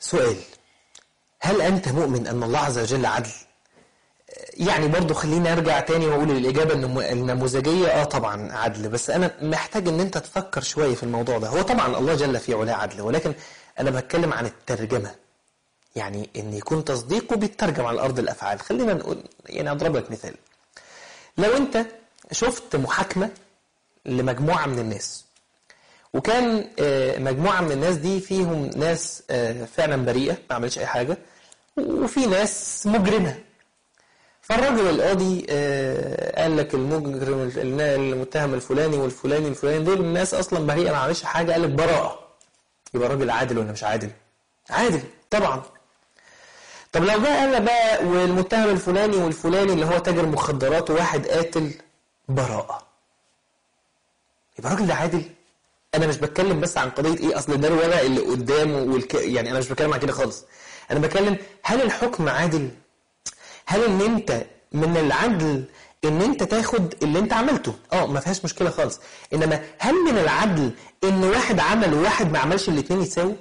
سؤال هل أنت مؤمن أن الله عز وجل عدل؟ يعني برضو خليني أرجع تاني وأقول الإجابة النمو- النموذجية آه طبعا عدل بس أنا محتاج أن أنت تفكر شوية في الموضوع ده هو طبعا الله جل في علاه عدل ولكن أنا بتكلم عن الترجمة يعني أن يكون تصديقه بيترجم على أرض الأفعال خلينا نقول يعني أضرب لك مثال لو أنت شفت محاكمة لمجموعة من الناس وكان آه، مجموعة من الناس دي فيهم ناس آه، فعلا بريئة ما عملتش أي حاجة وفي ناس مجرمة فالراجل القاضي آه، قال لك المجرم الف- المتهم الفلاني والفلاني الفلاني دول الناس أصلا بريئة ما عملتش حاجة قال لك براءة يبقى الراجل عادل ولا مش عادل؟ عادل طبعا طب لو جه قال بقى والمتهم الفلاني والفلاني اللي هو تاجر مخدرات وواحد قاتل براءة يبقى الراجل ده عادل انا مش بتكلم بس عن قضيه ايه اصل ده الورق اللي قدامه والك... يعني انا مش بتكلم عن كده خالص انا بتكلم هل الحكم عادل هل ان انت من العدل ان انت تاخد اللي انت عملته اه ما فيهاش مشكله خالص انما هل من العدل ان واحد عمل وواحد ما عملش الاثنين يتساووا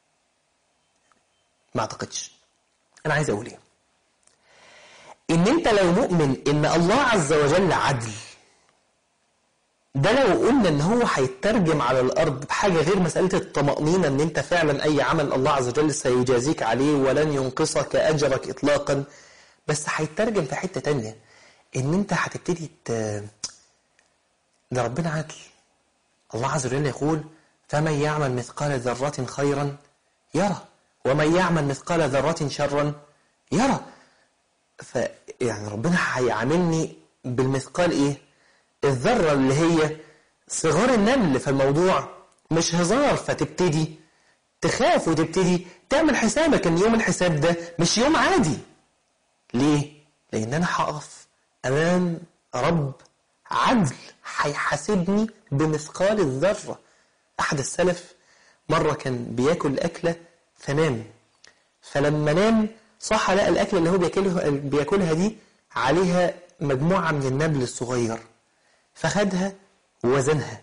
ما اعتقدش انا عايز اقول ايه ان انت لو مؤمن ان الله عز وجل عدل ده لو قلنا ان هو هيترجم على الارض بحاجه غير مساله الطمانينه ان انت فعلا اي عمل الله عز وجل سيجازيك عليه ولن ينقصك اجرك اطلاقا بس هيترجم في حته تانية ان انت هتبتدي ت... ده ربنا عدل الله عز وجل يقول فمن يعمل مثقال ذره خيرا يرى ومن يعمل مثقال ذره شرا يرى ف يعني ربنا هيعاملني بالمثقال ايه الذرة اللي هي صغار النمل في الموضوع مش هزار فتبتدي تخاف وتبتدي تعمل حسابك ان يوم الحساب ده مش يوم عادي ليه؟ لان انا هقف امام رب عدل هيحاسبني بمثقال الذرة احد السلف مرة كان بياكل اكلة فنام فلما نام صح لقى الاكلة اللي هو بياكلها بياكلها دي عليها مجموعة من النمل الصغير فخدها ووزنها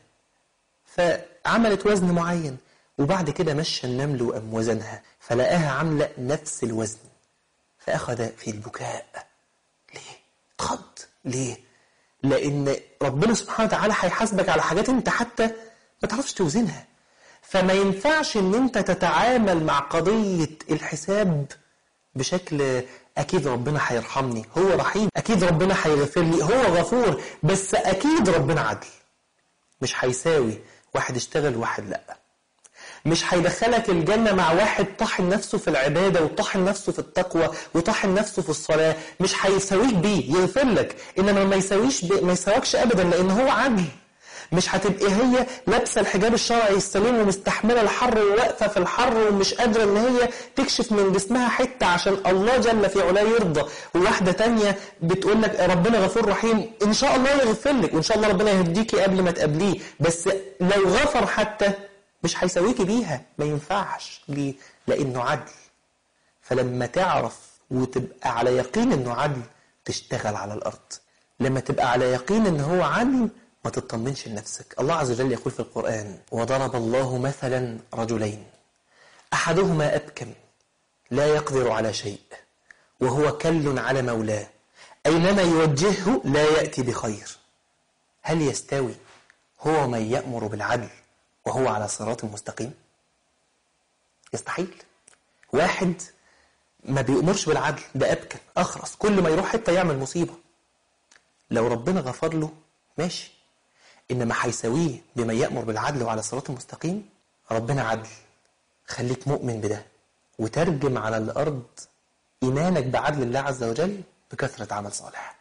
فعملت وزن معين وبعد كده مشى النمل وقام وزنها فلقاها عاملة نفس الوزن فأخذ في البكاء ليه؟ اتخض ليه؟ لأن ربنا سبحانه وتعالى هيحاسبك على حاجات أنت حتى ما تعرفش توزنها فما ينفعش أن أنت تتعامل مع قضية الحساب بشكل أكيد ربنا هيرحمني هو رحيم أكيد ربنا هيغفر لي هو غفور بس أكيد ربنا عدل مش هيساوي واحد اشتغل وواحد لأ مش هيدخلك الجنة مع واحد طحن نفسه في العبادة وطحن نفسه في التقوى وطحن نفسه في الصلاة مش هيساويك بيه يغفر لك إنما ما يساويش ب... ما يساوكش أبدا لأن هو عدل مش هتبقى هي لابسه الحجاب الشرعي السليم ومستحمله الحر وواقفه في الحر ومش قادره ان هي تكشف من جسمها حته عشان الله جل في علاه يرضى وواحده تانية بتقول لك ربنا غفور رحيم ان شاء الله يغفر لك وان شاء الله ربنا يهديكي قبل ما تقابليه بس لو غفر حتى مش هيساويكي بيها ما ينفعش ليه؟ لانه عدل فلما تعرف وتبقى على يقين انه عدل تشتغل على الارض لما تبقى على يقين ان هو عدل ما تطمنش لنفسك الله عز وجل يقول في القرآن وضرب الله مثلا رجلين أحدهما أبكم لا يقدر على شيء وهو كل على مولاه أينما يوجهه لا يأتي بخير هل يستوي هو من يأمر بالعدل وهو على صراط مستقيم يستحيل واحد ما بيأمرش بالعدل ده أبكم أخرس كل ما يروح حتة يعمل مصيبة لو ربنا غفر له ماشي إنما هيساويه بما يأمر بالعدل وعلى صراط مستقيم ربنا عدل خليك مؤمن بده وترجم على الأرض إيمانك بعدل الله عز وجل بكثرة عمل صالح